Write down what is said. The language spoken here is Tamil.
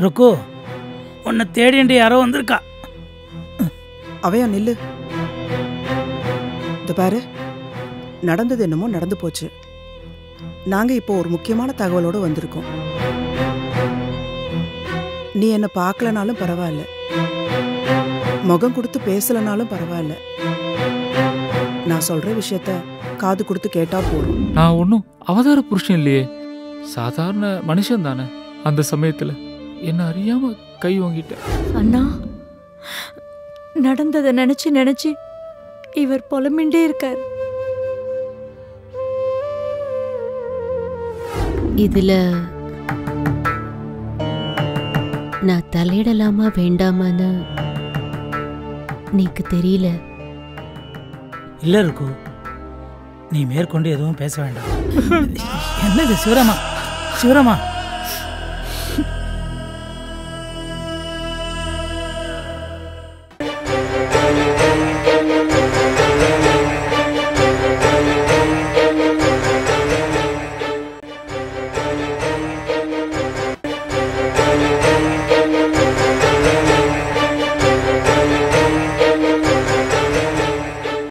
ருக்கு உன்னை தேடிண்டு யாரோ வந்திருக்கா அவையா நில்லு இந்த பாரு நடந்தது என்னமோ நடந்து போச்சு நாங்க இப்போ ஒரு முக்கியமான தகவலோட வந்திருக்கோம் நீ என்ன பார்க்கலனாலும் பரவாயில்ல முகம் கொடுத்து பேசலனாலும் பரவாயில்ல நான் சொல்ற விஷயத்த காது கொடுத்து கேட்டா போதும் நான் ஒன்றும் அவதார புருஷன் இல்லையே சாதாரண மனுஷன் தானே அந்த சமயத்தில் என்ன அறியாம கை வாங்கிட்டேன் அண்ணா நடந்ததை நினைச்சு நினைச்சு இவர் புலம்பிண்டே இருக்கார் இதுல நான் தலையிடலாமா வேண்டாமான்னு நீக்கு தெரியல இல்லை ருக்கு நீ மேற்கொண்டு எதுவும் பேச வேண்டாம் என்னது சிவராமா சிவராமா